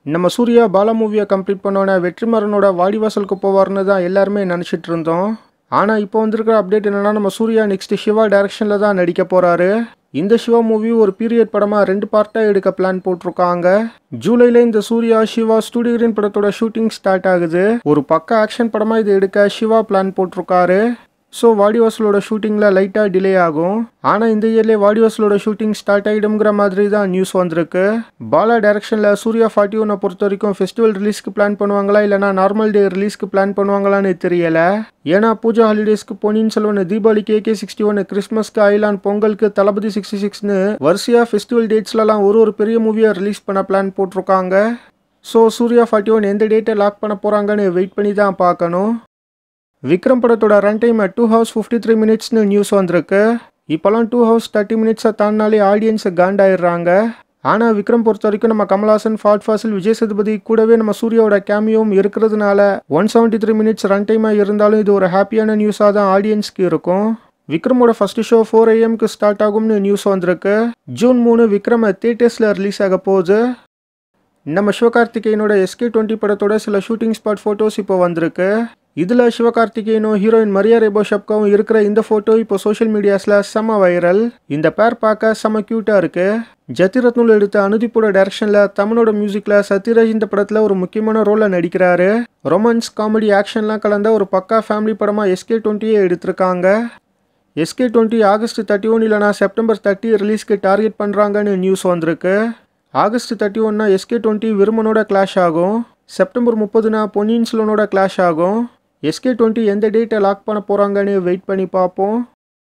நம்ம சூர்யா பாலா மூவியை கம்ப்ளீட் பண்ணோன்னே வெற்றிமாறனோட வாடிவாசலுக்கு போவார்னு தான் எல்லாருமே நினச்சிட்டு இருந்தோம் ஆனால் இப்போ வந்திருக்கிற அப்டேட் என்னன்னா நம்ம சூர்யா நெக்ஸ்ட் சிவா டைரக்ஷனில் தான் நடிக்க போகிறாரு இந்த சிவா மூவி ஒரு பீரியட் படமாக ரெண்டு பார்ட்டாக எடுக்க பிளான் போட்டிருக்காங்க ஜூலைல இந்த சூர்யா சிவா ஸ்டூடியோரின் படத்தோட ஷூட்டிங் ஸ்டார்ட் ஆகுது ஒரு பக்க ஆக்ஷன் படமாக இது எடுக்க சிவா பிளான் போட்டிருக்காரு ஸோ வாடிவாசலோட ஷூட்டிங்கில் லைட்டாக டிலே ஆகும் ஆனால் இந்த இயர்லேயே வாடிவாசலோட ஷூட்டிங் ஸ்டார்ட் ஆகிடுங்கிற மாதிரி தான் நியூஸ் வந்திருக்கு பாலா டைரக்ஷனில் சூர்யா ஃபார்ட்டி ஒன்னை பொறுத்த வரைக்கும் ஃபெஸ்டிவல் ரிலீஸ்க்கு பிளான் பண்ணுவாங்களா இல்லைனா நார்மல் டே ரிலீஸ்க்கு பிளான் பண்ணுவாங்களான்னு தெரியல ஏன்னா பூஜா ஹாலிடேஸ்க்கு பொன்னியின் செல்வன் தீபாவளி கேகே சிக்ஸ்டி ஒன்று கிறிஸ்மஸ்க்கு ஐலான் பொங்கலுக்கு தளபதி சிக்ஸ்டி சிக்ஸ்னு வரிசையாக ஃபெஸ்டிவல் டேட்ஸ்லலாம் ஒரு ஒரு பெரிய மூவியை ரிலீஸ் பண்ண பிளான் போட்டிருக்காங்க ஸோ சூர்யா ஃபார்ட்டி ஒன் எந்த டேட்டை லாக் பண்ண போகிறாங்கன்னு வெயிட் பண்ணி தான் பார்க்கணும் விக்ரம் படத்தோட run time two hours fifty three மினிட்ஸ்னு நியூஸ் வந்திருக்கு இப்போலாம் டூ ஹவர்ஸ் தேர்ட்டி மினிட்ஸை தாண்டினாலே ஆடியன்ஸை காண்டாயிடுறாங்க ஆனால் விக்ரம் பொறுத்த வரைக்கும் நம்ம கமல்ஹாசன் ஃபாட் ஃபாசில் விஜய் சேதுபதி கூடவே நம்ம சூர்யாவோட கேமியோவும் இருக்கிறதுனால one seventy three minutes run டைமாக இருந்தாலும் இது ஒரு ஹாப்பியான நியூஸாக தான் ஆடியன்ஸ்க்கு இருக்கும் விக்ரமோட ஃபர்ஸ்ட் ஷோ ஃபோர் ஏஎம்க்கு ஸ்டார்ட் ஆகும்னு நியூஸ் வந்திருக்கு ஜூன் மூணு விக்ரம் தேட்டர்ஸில் ரிலீஸ் ஆக போகுது நம்ம சிவகார்த்திகேயனோட எஸ்கே டுவெண்ட்டி படத்தோட சில ஷூட்டிங் ஸ்பாட் ஃபோட்டோஸ் இப்போ வந்திருக்கு இதில் சிவகார்த்திகேயனும் ஹீரோயின் மரியா ரேபோ ஷப்காவும் இருக்கிற இந்த ஃபோட்டோ இப்போ சோஷியல் மீடியாஸில் செம்ம வைரல் இந்த பேர் பார்க்க செம்ம க்யூட்டாக இருக்கு ஜத்திரத்னுல் எடுத்த அனுதிப்போட டைரக்ஷனில் தமிழோட மியூசிக்கில் சத்யராஜ் இந்த படத்தில் ஒரு முக்கியமான ரோலில் நடிக்கிறாரு ரொமான்ஸ் காமெடி ஆக்ஷன்லாம் கலந்த ஒரு பக்கா ஃபேமிலி படமாக எஸ்கே டுவெண்ட்டியே எடுத்திருக்காங்க SK twenty August thirty one இல்லைனா செப்டம்பர் தேர்ட்டி ரிலீஸ்க்கு டார்கெட் பண்ணுறாங்கன்னு நியூஸ் வந்திருக்கு ஆகஸ்ட் தேர்ட்டி ஒன்னா எஸ்கே டுவெண்ட்டி விருமனோட கிளாஷ் ஆகும் செப்டம்பர் முப்பதுனா பொன்னியின் செல்வனோட கிளாஷ் ஆகும் எஸ்கே டுவெண்ட்டி எந்த டேட்டை லாக் பண்ண போகிறாங்கன்னு வெயிட் பண்ணி பார்ப்போம்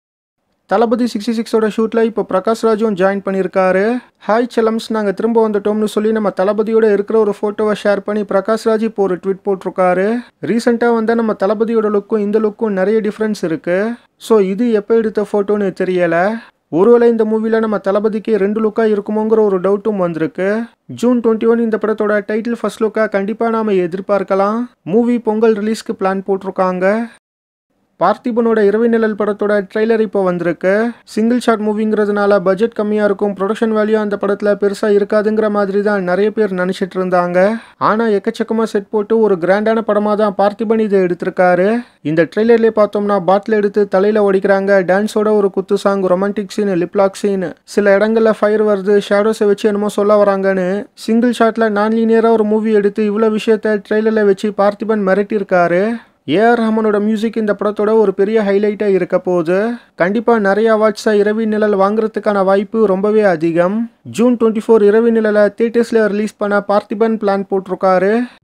தளபதி சிக்ஸ்டி சிக்ஸோட ஷூட்டில் இப்போ பிரகாஷ் ராஜும் ஜாயின் பண்ணியிருக்காரு ஹாய் செலம்ஸ் நாங்கள் திரும்ப வந்துட்டோம்னு சொல்லி நம்ம தளபதியோட இருக்கிற ஒரு ஃபோட்டோவை ஷேர் பண்ணி பிரகாஷ் ராஜ் இப்போ ஒரு ட்வீட் போட்டிருக்காரு ரீசெண்டாக வந்த நம்ம தளபதியோட லுக்கும் இந்த லுக்கும் நிறைய டிஃப்ரென்ஸ் இருக்குது ஸோ இது எப்போ எடுத்த ஃபோட்டோன்னு தெரியலை ஒருவேளை இந்த மூவியில் நம்ம தளபதிக்கு ரெண்டு லுக்காக இருக்குமோங்கிற ஒரு டவுட்டும் வந்திருக்கு ஜூன் டுவெண்ட்டி ஒன் இந்த படத்தோட டைட்டில் ஃபர்ஸ்ட் லுக்காக கண்டிப்பாக நாம் எதிர்பார்க்கலாம் மூவி பொங்கல் ரிலீஸ்க்கு பிளான் போட்டிருக்காங்க பார்த்திபனோட இரவு நிழல் படத்தோட ட்ரெய்லர் இப்போ வந்திருக்கு சிங்கிள் ஷாட் மூவிங்கிறதுனால பட்ஜெட் கம்மியாக இருக்கும் ப்ரொடக்ஷன் வேல்யூ அந்த படத்தில் பெருசாக இருக்காதுங்கிற மாதிரி தான் நிறைய பேர் நினச்சிட்டு இருந்தாங்க ஆனால் எக்கச்சக்கமாக செட் போட்டு ஒரு கிராண்டான படமாக தான் பார்த்திபன் இதை எடுத்திருக்காரு இந்த ட்ரெய்லர்லேயே பார்த்தோம்னா பாட்டில் எடுத்து தலையில் ஒடிக்கிறாங்க டான்ஸோட ஒரு குத்து song romantic scene lip lock scene சில இடங்களில் ஃபயர் வருது ஷேடோஸை வச்சு என்னமோ சொல்ல வராங்கன்னு சிங்கிள் ஷாட்டில் நான் லீனியராக ஒரு மூவி எடுத்து இவ்வளோ விஷயத்த ட்ரெய்லரில் வச்சு பார்த்திபன் மிரட்டியிருக்காரு ஏஆர் ரஹ்மானோட மியூசிக் இந்த படத்தோட ஒரு பெரிய ஹைலைட்டாக இருக்க போகுது கண்டிப்பாக நிறைய அவார்ட்ஸாக இரவி நிழல் வாங்குறதுக்கான வாய்ப்பு ரொம்பவே அதிகம் ஜூன் டுவெண்ட்டி ஃபோர் இரவி நிழலை தேட்டர்ஸில் ரிலீஸ் பண்ண பார்த்திபன் பிளான் போட்டிருக்காரு